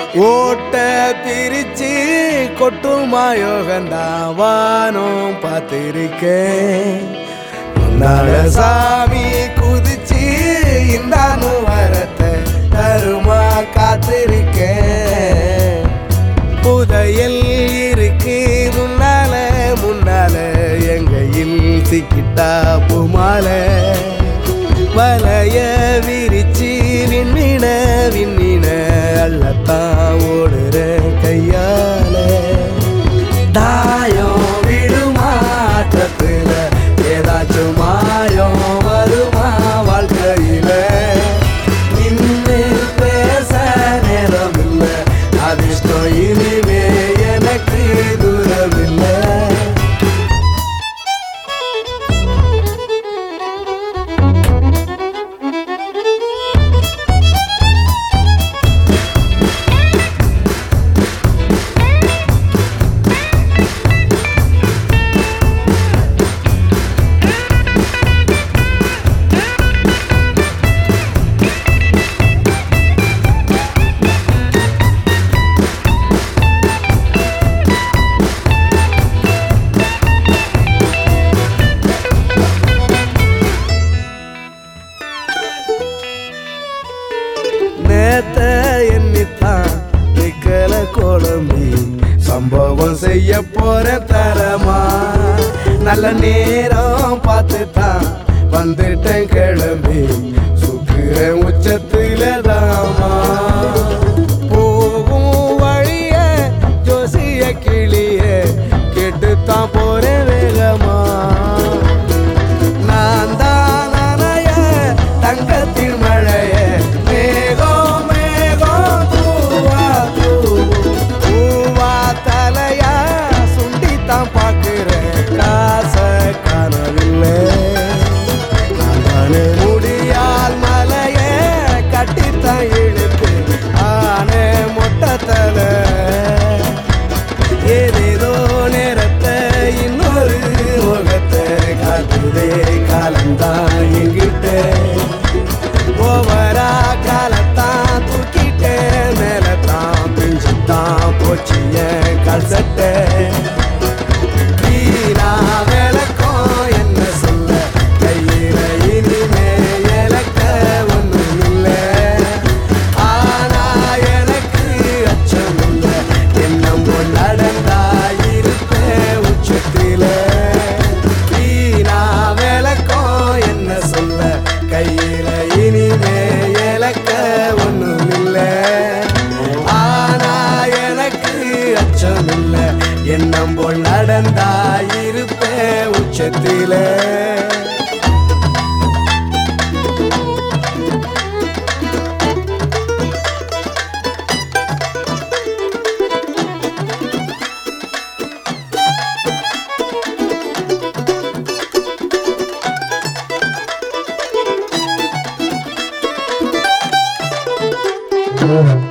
ஓட்ட பிரிச்சு கொட்டுமா யோகந்தான் வானம் பார்த்திருக்கேன் உன்னால சாமி குதிச்சு இந்தானு வரத்தை தருமா காத்திருக்கேன் புதையல் இருக்கு முன்னால முன்னால எங்கையில் சிக்கிட்டா புமால வலைய விரிச்சு விண்ணின விண்ணின அள்ளத்தான் ஓடுற கையால தாயம் விடுமாற்றத்துல ஏதாச்சும் மாயம் வருமா வாழ்க்கையில நின்னு பேச நேரம் இல்ல அதிர்ஷ்டம் இனிமே எனக்கு தூரம் இல்லை நேத்த எண்ணித்தான் நிக்கல குழம்பி சம்பவம் செய்ய போற தரமா நல்ல நேரம் பார்த்து தான் வந்துட்டேன் கிளம்பி சுக்குறேன் உச்சத்துல தாமா போகும் வழிய ஜோசிய கிளிய கெட்டுத்தான் போறேன் வேகமா நான் தான் நனைய தங்கத்தின் மழைய மேகம் மேகம் தூவா தூவும். பூவா தலையா சுண்டித்தான் பார்க்கிறேன் காச காணவில்லை நான் தானே முடியால் மலைய கட்டித்தான் இழுத்து ஆனே மொட்டை தலை ஏதேதோ நேரத்தை இன்னொரு முகத்தை காட்டுதே காலந்தான் எங்கிட்ட ஓவரா காலத்தான் தூக்கிட்டே மேலத்தான் பிஞ்சுத்தான் போச்சு என் கால் சட்டை வீணா விளக்கம் என்ன சொல்ல கையில இனிமே இலக்க ஒண்ணும் இல்லை ஆனா எனக்கு அச்சம் இல்லை என்னமோ நடந்தா இருப்பேன் உச்சத்தில வீணா விளக்கம் என்ன சொல்ல கையில இனிமே இலக்க ஒண்ணும் இல்லை ஆனா எனக்கு அச்சம் இல்லை எண்ணம் போல் நடந்தா இருப்பேன் உச்சத்திலே Mm-hmm.